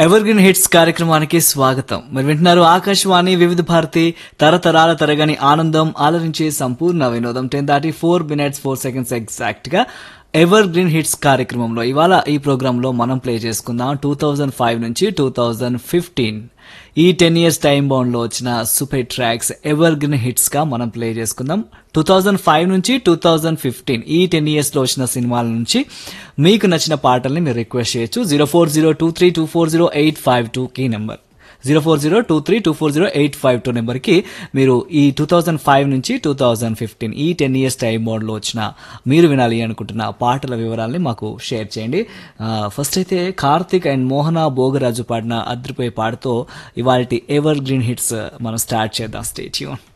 ever evergreen hits కార్యక్రమానికి స్వాగతం మీరు వింటున్నారు ఆకాశవాణి వివిధ భారతి తరతరాల తరగని ఆనందం ఆలరించే సంపూర్ణ వినోదం టెన్ దాటి four minutes four seconds exact గా ఎవర్ గ్రీన్ హిట్స్ కార్యక్రమంలో ఇవాళ ఈ ప్రోగ్రాంలో మనం ప్లే చేసుకుందాం టూ థౌజండ్ ఫైవ్ నుంచి టూ థౌజండ్ ఫిఫ్టీన్ ఈ టెన్ ఇయర్స్ టైం బౌండ్ లో వచ్చిన super tracks evergreen hits గా మనం ప్లే చేసుకుందాం టూ థౌజండ్ ఫైవ్ నుంచి టూ థౌజండ్ ఫిఫ్టీన్ ఈ టెన్ ఇయర్స్ లో వచ్చిన సినిమాల నుంచి మీకు నచ్చిన పాటల్ని మీరు రిక్వెస్ట్ చేయొచ్చు zero four zero two three two four zero eight five two కీ number zero four zero two three two four zero eight five two నెంబర్కి మీరు ఈ టూ థౌజండ్ ఫైవ్ నుంచి టూ థౌజండ్ ఫిఫ్టీన్ ఈ టెన్ ఇయర్స్ టైం మోడ్లో వచ్చిన మీరు వినాలి అనుకుంటున్న పాటల వివరాల్ని మాకు షేర్ చేయండి ఫస్ట్ అయితే కార్తిక్ అండ్ మోహన భోగరాజు పాడిన అద్రిపోయే పాటతో ఇవాళ ఎవర్ గ్రీన్ హిట్స్ మనం స్టార్ట్ చేద్దాం స్టేట్యూన్